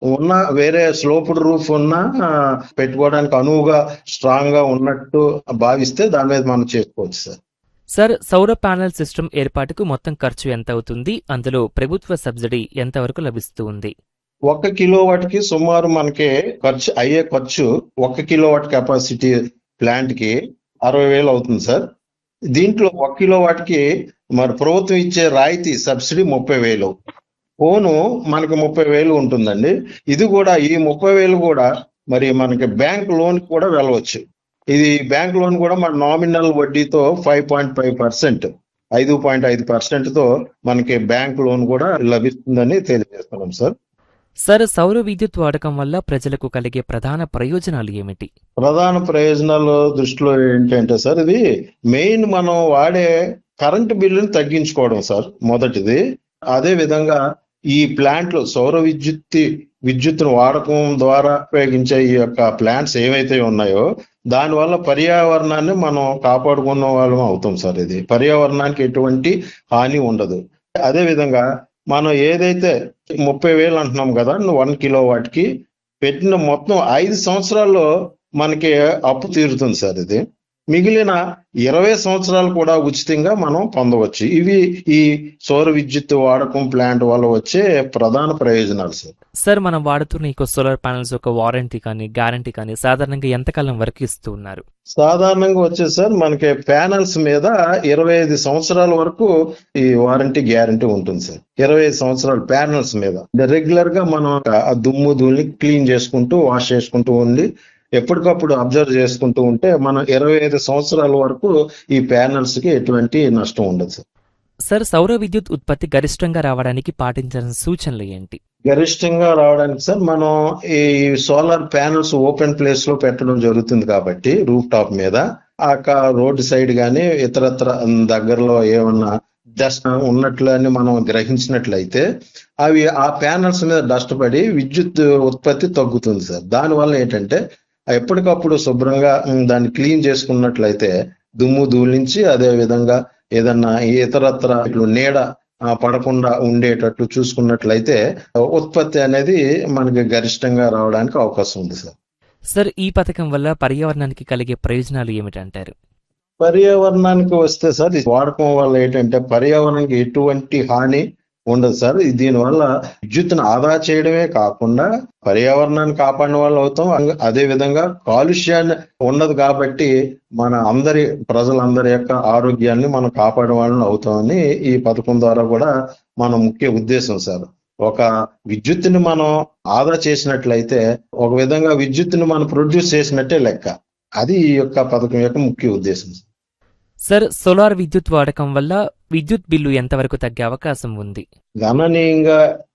ఉన్న వేరే స్లోప్డ్ రూఫ్ ఉన్న పెట్టుకోవడానికి అనువుగా స్ట్రాంగ్ గా ఉన్నట్టు భావిస్తే దాని మీద మనం చేసుకోవచ్చు సార్ సార్ సౌర ప్యానెల్ సిస్టమ్ ఏర్పాటుకు మొత్తం ఖర్చు ఎంత అవుతుంది అందులో ప్రభుత్వ సబ్సిడీ ఎంతవరకు లభిస్తూ ఉంది ఒక కిలోవాట్ కి సుమారు మనకి ఖర్చు అయ్యే ఖర్చు ఒక కిలోవాట్ కెపాసిటీ ప్లాంట్ కి అరవై వేలు అవుతుంది సార్ దీంట్లో ఒక కిలోవాట్ కి మరి ప్రభుత్వం ఇచ్చే రాయితీ సబ్సిడీ ముప్పై వేలు ఫోను మనకి ముప్పై వేలు ఉంటుందండి ఇది కూడా ఈ ముప్పై వేలు కూడా మరి మనకి బ్యాంక్ లోన్ కూడా వెళ్ళవచ్చు ఇది బ్యాంక్ లోన్ కూడా మన నామినల్ వడ్డీతో ఫైవ్ పాయింట్ ఫైవ్ పర్సెంట్ ఐదు పాయింట్ ఐదు పర్సెంట్ తో మనకి బ్యాంక్ లోన్ కూడా లభిస్తుందని తెలియజేస్తున్నాం సార్ సార్ సౌర విద్యుత్ వాడకం వల్ల ప్రజలకు కలిగే ప్రధాన ప్రయోజనాలు ఏమిటి ప్రధాన ప్రయోజనాలు దృష్టిలో ఏంటంటే సార్ ఇది మెయిన్ మనం వాడే కరెంటు బిల్లుని తగ్గించుకోవడం సార్ మొదటిది అదే విధంగా ఈ ప్లాంట్లు సౌర విద్యుత్ విద్యుత్తును వాడకం ద్వారా ఉపయోగించే ఈ యొక్క ప్లాంట్స్ ఏవైతే ఉన్నాయో దానివల్ల పర్యావరణాన్ని మనం కాపాడుకున్న వాళ్ళం అవుతాం సార్ ఇది పర్యావరణానికి ఎటువంటి హాని ఉండదు అదే విధంగా మనం ఏదైతే ముప్పై వేలు అంటున్నాం కదా వన్ కిలో వాటికి పెట్టిన మొత్తం ఐదు సంవత్సరాల్లో మనకి అప్పు తీరుతుంది సార్ ఇది మిగిలిన ఇరవై సంవత్సరాలు కూడా ఉచితంగా మనం పొందవచ్చు ఇవి ఈ సౌర విద్యుత్ వాడకం ప్లాంట్ వల్ల వచ్చే ప్రధాన ప్రయోజనాలు సార్ సార్ మనం వాడుతున్న ఈ సోలార్ ప్యానెల్స్ యొక్క వారంటీ కానీ గ్యారంటీ కానీ సాధారణంగా ఎంతకాలం వరకు ఇస్తూ ఉన్నారు సాధారణంగా వచ్చే సార్ మనకి ప్యానల్స్ మీద ఇరవై ఐదు సంవత్సరాల వరకు ఈ వారంటీ గ్యారంటీ ఉంటుంది సార్ ఇరవై ఐదు సంవత్సరాలు ప్యానల్స్ మీద రెగ్యులర్ గా మనం ఆ దుమ్ము ధూళిని క్లీన్ చేసుకుంటూ వాష్ చేసుకుంటూ ఉండి ఎప్పటికప్పుడు అబ్జర్వ్ చేసుకుంటూ ఉంటే మనం ఇరవై ఐదు సంవత్సరాల వరకు ఈ ప్యానల్స్ కి ఎటువంటి నష్టం ఉండదు సార్ సార్ సౌర విద్యుత్ ఉత్పత్తి గరిష్టంగా రావడానికి పాటించాల్సిన సూచనలు ఏంటి గరిష్టంగా రావడానికి సార్ మనం ఈ సోలార్ ప్యానల్స్ ఓపెన్ ప్లేస్ లో పెట్టడం జరుగుతుంది కాబట్టి రూఫ్ టాప్ మీద ఆ రోడ్డు సైడ్ గానీ ఇతరత్ర దగ్గరలో ఏమన్నా డస్ట్ ఉన్నట్లు అని మనం గ్రహించినట్లయితే అవి ఆ ప్యానల్స్ మీద డస్ట్ పడి విద్యుత్ ఉత్పత్తి తగ్గుతుంది సార్ దానివల్ల ఏంటంటే ఎప్పటికప్పుడు శుభ్రంగా దాన్ని క్లీన్ చేసుకున్నట్లయితే దుమ్ము ధూళించి అదే విధంగా ఏదన్నా ఇతరత్ర ఇట్లు నీడ పడకుండా ఉండేటట్లు చూసుకున్నట్లయితే ఉత్పత్తి అనేది మనకి గరిష్టంగా రావడానికి అవకాశం ఉంది సార్ సార్ ఈ పథకం వల్ల పర్యావరణానికి కలిగే ప్రయోజనాలు ఏమిటంటారు పర్యావరణానికి వస్తే సార్ వాడకం వల్ల ఏంటంటే పర్యావరణానికి ఎటువంటి హాని ఉండదు సార్ దీనివల్ల విద్యుత్తును ఆదా చేయడమే కాకుండా పర్యావరణాన్ని కాపాడిన వాళ్ళు అవుతాం అదే విధంగా కాలుష్యాన్ని ఉండదు కాబట్టి మన అందరి ప్రజలందరి యొక్క ఆరోగ్యాన్ని మనం కాపాడే వాళ్ళని అవుతామని ఈ పథకం ద్వారా కూడా మన ముఖ్య ఉద్దేశం సార్ ఒక విద్యుత్తుని మనం ఆదా చేసినట్లయితే ఒక విధంగా విద్యుత్తుని మనం ప్రొడ్యూస్ చేసినట్టే లెక్క అది ఈ యొక్క పథకం యొక్క ముఖ్య ఉద్దేశం సార్ సోలార్ విద్యుత్ వాడకం వల్ల విద్యుత్ బిల్లు ఎంతవరకు తగ్గే అవకాశం ఉంది గణనీయంగా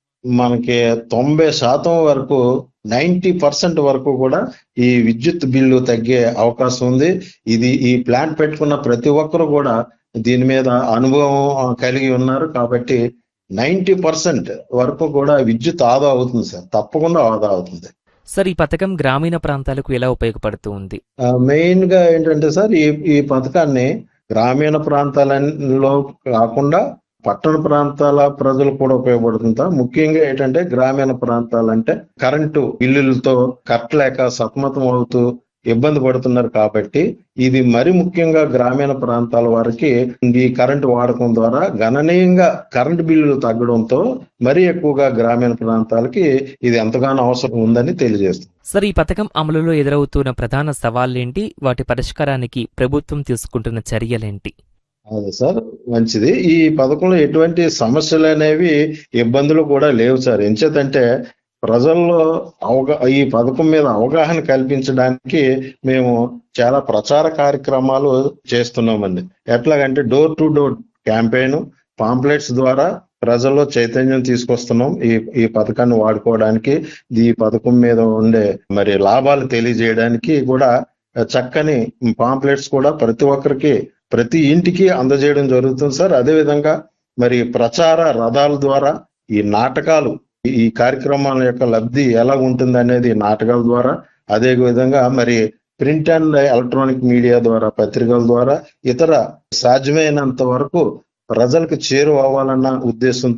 మనకి తొంభై శాతం వరకు నైంటీ పర్సెంట్ వరకు కూడా ఈ విద్యుత్ బిల్లు తగ్గే అవకాశం ఉంది ఇది ఈ ప్లాంట్ పెట్టుకున్న ప్రతి ఒక్కరు కూడా దీని మీద అనుభవం కలిగి ఉన్నారు కాబట్టి నైంటీ పర్సెంట్ వరకు కూడా విద్యుత్ ఆదా అవుతుంది సార్ తప్పకుండా ఆదా అవుతుంది సార్ ఈ పథకం గ్రామీణ ప్రాంతాలకు ఎలా ఉపయోగపడుతూ ఉంది మెయిన్ గా ఏంటంటే సార్ ఈ ఈ పథకాన్ని గ్రామీణ ప్రాంతాలలో కాకుండా పట్టణ ప్రాంతాల ప్రజలు కూడా ఉపయోగపడుతుందా ముఖ్యంగా ఏంటంటే గ్రామీణ ప్రాంతాలంటే కరెంటు బిల్లులతో కట్టలేక సతమతం అవుతూ ఇబ్బంది పడుతున్నారు కాబట్టి ఇది మరి ముఖ్యంగా గ్రామీణ ప్రాంతాల వారికి ఈ కరెంటు వాడకం ద్వారా గణనీయంగా కరెంటు బిల్లులు తగ్గడంతో మరీ ఎక్కువగా గ్రామీణ ప్రాంతాలకి ఇది ఎంతగానో అవసరం ఉందని తెలియజేస్తుంది సార్ ఈ పథకం అమలులో ఎదురవుతున్న ప్రధాన సవాళ్ళేంటి వాటి పరిష్కారానికి ప్రభుత్వం తీసుకుంటున్న చర్యలేంటి అదే సార్ మంచిది ఈ పథకంలో ఎటువంటి సమస్యలు అనేవి ఇబ్బందులు కూడా లేవు సార్ ఎంచేతంటే ప్రజల్లో అవగా ఈ పథకం మీద అవగాహన కల్పించడానికి మేము చాలా ప్రచార కార్యక్రమాలు చేస్తున్నామండి ఎట్లాగంటే door to door campaign pamphlets ద్వారా ప్రజల్లో చైతన్యం తీసుకొస్తున్నాం ఈ ఈ పథకాన్ని వాడుకోవడానికి ఈ పథకం మీద ఉండే మరి లాభాలు తెలియజేయడానికి కూడా చక్కని పాంప్లెట్స్ కూడా ప్రతి ఒక్కరికి ప్రతి ఇంటికి అందజేయడం జరుగుతుంది సార్ అదే విధంగా మరి ప్రచార రథాల ద్వారా ఈ నాటకాలు ఈ కార్యక్రమాల యొక్క లబ్ధి ఎలా ఉంటుంది అనేది నాటకాల ద్వారా అదే విధంగా మరి ప్రింట్ అండ్ ఎలక్ట్రానిక్ మీడియా ద్వారా పత్రికల ద్వారా ఇతర సాధ్యమైనంత వరకు ప్రజలకు చేరువ అవ్వాలన్న ఉద్దేశంతో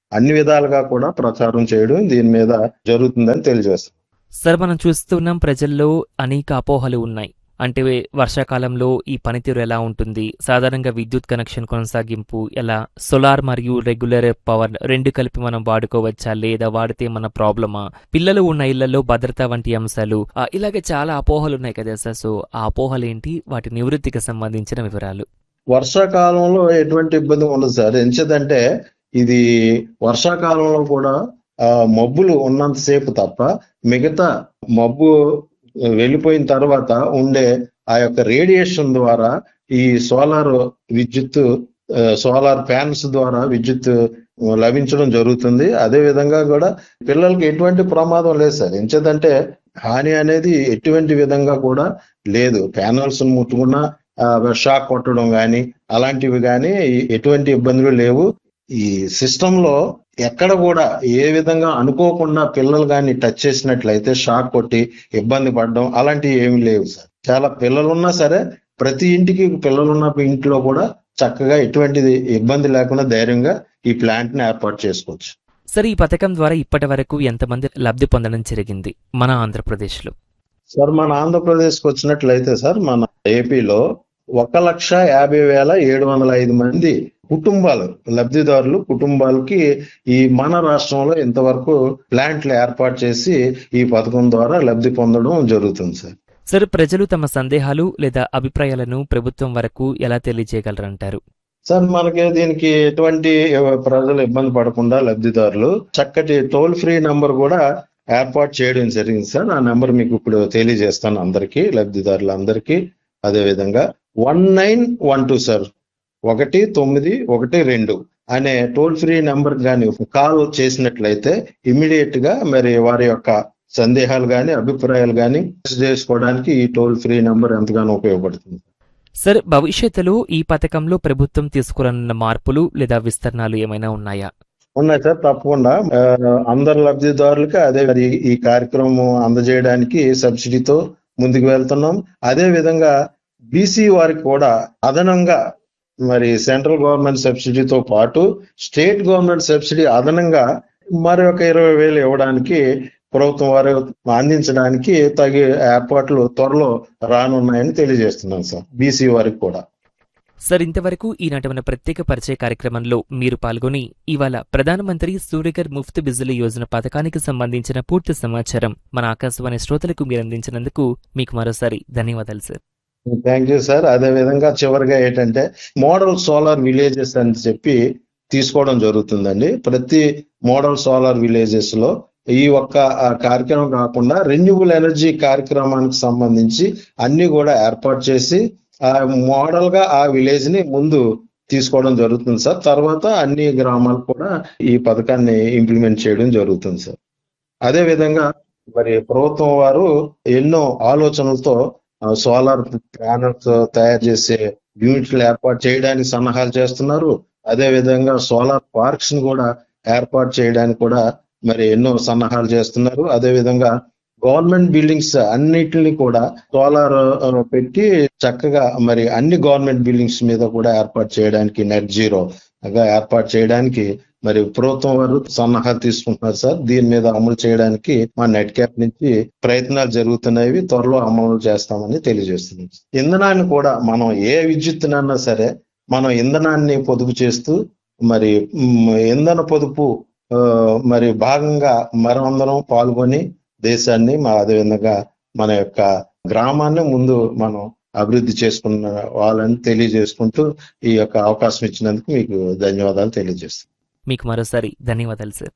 అన్ని విధాలుగా కూడా ప్రచారం చేయడం దీని మీద జరుగుతుందని తెలియజేస్తాం సార్ మనం చూస్తున్నాం ప్రజల్లో అనేక అపోహలు ఉన్నాయి అంటే వర్షాకాలంలో ఈ పనితీరు ఎలా ఉంటుంది సాధారణంగా విద్యుత్ కనెక్షన్ కొనసాగింపు ఎలా సోలార్ మరియు రెగ్యులర్ పవర్ రెండు కలిపి మనం వాడుకోవచ్చా లేదా వాడితే మన ప్రాబ్లమా పిల్లలు ఉన్న ఇళ్లలో భద్రత వంటి అంశాలు ఆ, ఇలాగే చాలా అపోహలు ఉన్నాయి కదా సార్ సో ఆ అపోహలు ఏంటి వాటి నివృత్తికి సంబంధించిన వివరాలు వర్షాకాలంలో ఎటువంటి ఇబ్బంది ఉండదు సార్ ఎంచేదంటే ఇది వర్షాకాలంలో కూడా ఆ, మబ్బులు ఉన్నంతసేపు తప్ప మిగతా మబ్బు వెళ్ళిపోయిన తర్వాత ఉండే ఆ యొక్క రేడియేషన్ ద్వారా ఈ సోలార్ విద్యుత్ ఆ, సోలార్ ఫ్యాన్స్ ద్వారా విద్యుత్ లభించడం జరుగుతుంది అదే విధంగా కూడా పిల్లలకి ఎటువంటి ప్రమాదం లేదు సార్ ఎంచేదంటే హాని అనేది ఎటువంటి విధంగా కూడా లేదు ప్యానల్స్ ముట్టుకున్నా ఆ, షాక్ కొట్టడం కానీ అలాంటివి కానీ ఎటువంటి ఇబ్బందులు లేవు ఈ సిస్టమ్ లో ఎక్కడ కూడా ఏ విధంగా అనుకోకుండా పిల్లలు కానీ టచ్ చేసినట్లయితే షాక్ కొట్టి ఇబ్బంది పడడం అలాంటివి ఏమీ లేవు సార్ చాలా పిల్లలు ఉన్నా సరే ప్రతి ఇంటికి పిల్లలు ఉన్న ఇంట్లో కూడా చక్కగా ఎటువంటి ఇబ్బంది లేకుండా ధైర్యంగా ఈ ప్లాంట్ ని ఏర్పాటు చేసుకోవచ్చు సార్ ఈ పథకం ద్వారా ఇప్పటి వరకు ఎంతమంది లబ్ధి పొందడం జరిగింది మన ఆంధ్రప్రదేశ్లో సార్ మన ఆంధ్రప్రదేశ్కి వచ్చినట్లయితే సార్ మన ఏపీలో ఒక లక్ష యాభై వేల ఏడు వందల ఐదు మంది కుటుంబాలు లబ్ధిదారులు కుటుంబాలకి ఈ మన రాష్ట్రంలో ఇంతవరకు ప్లాంట్లు ఏర్పాటు చేసి ఈ పథకం ద్వారా లబ్ధి పొందడం జరుగుతుంది సార్ సార్ ప్రజలు తమ సందేహాలు లేదా అభిప్రాయాలను ప్రభుత్వం వరకు ఎలా తెలియజేయగలరంటారు సార్ మనకి దీనికి ఎటువంటి ప్రజలు ఇబ్బంది పడకుండా లబ్ధిదారులు చక్కటి టోల్ ఫ్రీ నంబర్ కూడా ఏర్పాటు చేయడం జరిగింది సార్ ఆ నంబర్ మీకు ఇప్పుడు తెలియజేస్తాను అందరికీ లబ్ధిదారులందరికీ అదే విధంగా one nine one two sir ఒకటి తొమ్మిది ఒకటి రెండు అనే టోల్ ఫ్రీ నంబర్ కానీ కాల్ చేసినట్లయితే ఇమీడియట్ గా మరి వారి యొక్క సందేహాలు కానీ అభిప్రాయాలు కానీ చేసుకోవడానికి ఈ టోల్ ఫ్రీ నంబర్ ఎంతగానో ఉపయోగపడుతుంది సార్ భవిష్యత్తులో ఈ పథకంలో ప్రభుత్వం తీసుకురానున్న మార్పులు లేదా విస్తరణలు ఏమైనా ఉన్నాయా ఉన్నాయి సార్ తప్పకుండా ఆ, అందరు లబ్ధిదారులకి అదే మరి ఈ కార్యక్రమం అందజేయడానికి సబ్సిడీతో ముందుకు వెళ్తున్నాం అదే విధంగా బీసీ వారికి కూడా అదనంగా మరి సెంట్రల్ గవర్నమెంట్ సబ్సిడీతో పాటు స్టేట్ గవర్నమెంట్ సబ్సిడీ అదనంగా మరి ఒక ఇరవై వేలు ఇవ్వడానికి ప్రభుత్వం వారు అందించడానికి తగి ఏర్పాట్లు త్వరలో రానున్నాయని తెలియజేస్తున్నాం సార్ బీసీ వారికి కూడా సార్ ఇంతవరకు ఈనాటి మన ప్రత్యేక పరిచయ కార్యక్రమంలో మీరు పాల్గొని ఇవాళ ప్రధానమంత్రి సూర్యగర్ ముఫ్త్ బిజిలీ యోజన పథకానికి సంబంధించిన పూర్తి సమాచారం మన ఆకాశవాణి శ్రోతలకు మీరు అందించినందుకు మీకు మరోసారి ధన్యవాదాలు సార్ థ్యాంక్ యూ సార్ అదే విధంగా చివరిగా ఏంటంటే మోడల్ సోలార్ విలేజెస్ అని చెప్పి తీసుకోవడం జరుగుతుందండి ప్రతి మోడల్ సోలార్ విలేజెస్ లో ఈ ఒక్క ఆ, కార్యక్రమం కాకుండా రెన్యూబుల్ ఎనర్జీ కార్యక్రమానికి సంబంధించి అన్ని కూడా ఏర్పాటు చేసి ఆ మోడల్ గా ఆ విలేజ్ ని ముందు తీసుకోవడం జరుగుతుంది సార్ తర్వాత అన్ని గ్రామాలు కూడా ఈ పథకాన్ని ఇంప్లిమెంట్ చేయడం జరుగుతుంది సార్ అదే విధంగా మరి ప్రభుత్వం వారు ఎన్నో ఆలోచనలతో సోలార్ ప్యానల్స్ తయారు చేసే యూనిట్లు ఏర్పాటు చేయడానికి సన్నాహాలు చేస్తున్నారు అదే విధంగా సోలార్ పార్క్స్ ని కూడా ఏర్పాటు చేయడానికి కూడా మరి ఎన్నో సన్నాహాలు చేస్తున్నారు అదే విధంగా గవర్నమెంట్ బిల్డింగ్స్ అన్నిటిని కూడా సోలార్ పెట్టి చక్కగా మరి అన్ని గవర్నమెంట్ బిల్డింగ్స్ మీద కూడా ఏర్పాటు చేయడానికి నెట్ జీరో గా ఏర్పాటు చేయడానికి మరి ప్రభుత్వం వారు సన్నాహాలు తీసుకుంటున్నారు సార్ దీని మీద అమలు చేయడానికి మా నెట్ క్యాప్ నుంచి ప్రయత్నాలు జరుగుతున్నాయి త్వరలో అమలు చేస్తామని తెలియజేస్తున్నాం ఇంధనాన్ని కూడా మనం ఏ విద్యుత్తునన్నా సరే మనం ఇంధనాన్ని పొదుపు చేస్తూ మరి మ్, ఇంధన పొదుపు ఆ, మరి భాగంగా మనందరం పాల్గొని దేశాన్ని మా అదేవిధంగా మన యొక్క గ్రామాన్ని ముందు మనం అభివృద్ధి చేసుకున్న వాళ్ళని తెలియజేసుకుంటూ ఈ యొక్క అవకాశం ఇచ్చినందుకు మీకు ధన్యవాదాలు తెలియజేస్తాను మీకు మరోసారి ధన్యవాదాలు సార్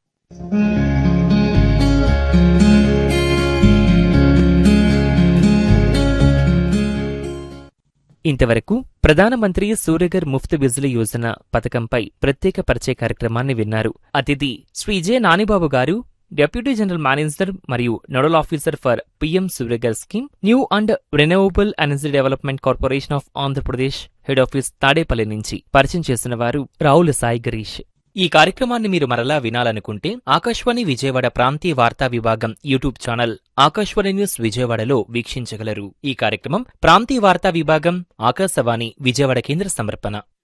ఇంతవరకు ప్రధానమంత్రి సూర్యగర్ ముఫ్త్ బిజిలీ యోజన పథకంపై ప్రత్యేక పరిచయ కార్యక్రమాన్ని విన్నారు అతిథి Shri J Nanibabu garu deputy general manager మరియు nodal officer for PM Suryaghar scheme new and renewable energy development corporation of Andhra Pradesh head office Tadepalli నుంచి పరిచయం చేసిన వారు రావుల సాయి గిరీష్ ఈ కార్యక్రమాన్ని మీరు మరలా వినాలనుకుంటే ఆకాశవాణి విజయవాడ ప్రాంతీయ వార్తా విభాగం యూట్యూబ్ ఛానల్ ఆకాశవాణి న్యూస్ విజయవాడలో వీక్షించగలరు ఈ కార్యక్రమం ప్రాంతీయ వార్తా విభాగం ఆకాశవాణి విజయవాడ కేంద్ర సమర్పణ